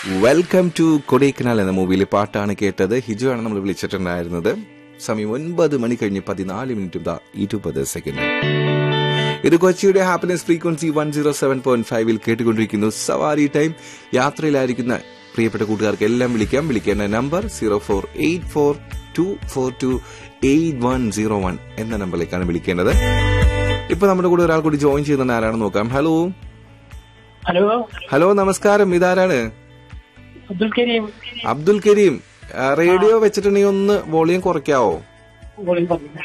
Welcome to Kodaikanal എന്ന മൂവിയിലെ പാട്ടാണ് കേട്ടത് ഹിജു ആണ് നമ്മൾ വിളിച്ചിട്ടുണ്ടായിരുന്നത് സമയം ഒൻപത് മണി കഴിഞ്ഞ് പതിനാല് മിനിറ്റ് ദാ ഇരുപത് സെക്കൻഡ് ഇത് കൊച്ചിയുടെ happiness frequency one zero seven point ഫൈവിൽ കേട്ടുകൊണ്ടിരിക്കുന്നു സവാരി ടൈം യാത്രയിലായിരിക്കുന്ന പ്രിയപ്പെട്ട കൂട്ടുകാർക്ക് എല്ലാം വിളിക്കാം വിളിക്കേണ്ട number zero four eight four two four two eight one zero one എന്ന നമ്പറിലേക്കാണ് വിളിക്കേണ്ടത് ഇപ്പൊ നമ്മുടെ കൂടെ ഒരാൾ കൂടി ജോയിൻ ചെയ്യുന്ന ആരാണെന്ന് നോക്കാം ഹലോ ഹലോ ഹലോ നമസ്കാരം ഇതാരാണ് അബ്ദുൽ കരീം അബ്ദുൽ കരീം ആ, റേഡിയോ വെച്ചിട്ടുണ്ടെങ്കിൽ ഒന്ന് വോളിയം കുറയ്ക്കാവോ കോളിംഗ് പറഞ്ഞു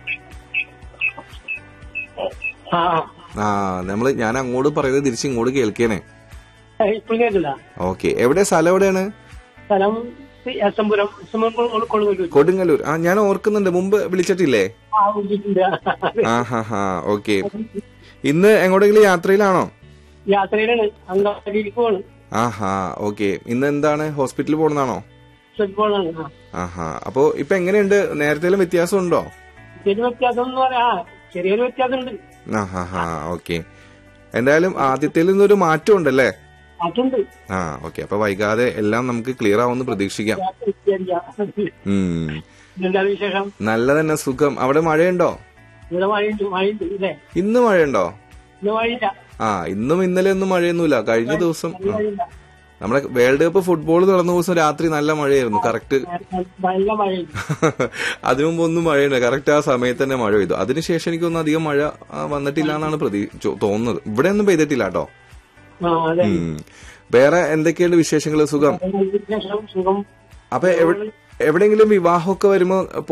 ആ ആ നമ്മള് ഞാൻ അങ്ങോട്ട് പറയുന്നത് തിരിച്ച് ഇങ്ങോട്ട് കേൾക്കേനെ ഇപ്പോൾ കേട്ടില്ല ഓക്കെ എവിടെ സ്ഥലം എവിടെയാണ് സ്ഥലം S M Puram S M Puram Kollukalloor Kodungallur ആ ഞാൻ ഓർക്കുന്നുണ്ട് മുമ്പ് വിളിച്ചിട്ടില്ലേ ആ വിളിച്ചിട്ടുണ്ട് ആ ഹാ ഹാ ഓക്കെ ഇന്ന് എങ്ങോട്ടെങ്കിലും യാത്രയിലാണോ യാത്രയിലാണ് അങ്കമാലിയിലേക്ക് പോണ് ആ ഹാ ഓക്കെ ഇന്ന് എന്താണ് ഹോസ്പിറ്റലിൽ പോണെന്നാണോ പോണാണ് ആ ആഹാ അപ്പോ ഇപ്പൊ എങ്ങനെയുണ്ട് നേരത്തേലും വ്യത്യാസം ഉണ്ടോ ചെറിയ വ്യത്യാസം എന്ന് പറയാ ചെറിയൊരു വ്യത്യാസം ഉണ്ട് ആ ഹാ ഹാ ഓക്കെ എന്തായാലും ആദ്യത്തേൽ നിന്നൊരു മാറ്റം ഉണ്ടല്ലേ അതുണ്ട് ആ ഓക്കെ അപ്പൊ വൈകാതെ എല്ലാം നമുക്ക് ക്ലിയർ ആവുമെന്ന് പ്രതീക്ഷിക്കാം ഉം എന്താണ് വിശേഷം നല്ല തന്നെ സുഖം അവിടെ മഴയുണ്ടോ ഇവിടെ മഴയുണ്ട് മഴയുണ്ട് ഇല്ലേ ഇന്ന് മഴയുണ്ടോ ഇന്ന് മഴയില്ല ആ ഇന്നും ഇന്നലെ ഒന്നും മഴയൊന്നുമില്ല കഴിഞ്ഞ ദിവസം ആ, മഴയില്ല നമ്മുടെ വേൾഡ് കപ്പ് ഫുട്ബോൾ നടന്ന ദിവസം രാത്രി നല്ല മഴയായിരുന്നു കറക്റ്റ് നല്ല മഴയുണ്ട് അതിനു മുമ്പ് ഒന്നും മഴയുണ്ട് കറക്റ്റ് ആ സമയത്ത് തന്നെ മഴ പെയ്തു അതിനുശേഷം എനിക്കൊന്നും അധികം മഴ ആ, വന്നിട്ടില്ല എന്നാണ് പ്രതി ചോ- തോന്നുന്നത് ഇവിടെ ഒന്നും പെയ്തിട്ടില്ല കേട്ടോ ആ അതെ ഉം. വേറെ എന്തൊക്കെയുണ്ട് വിശേഷങ്ങൾ സുഖം വിശേഷം സുഖം അപ്പൊ എവിടെ- എവിടെയെങ്കിലും വിവാഹമൊക്കെ വരുമ്പോ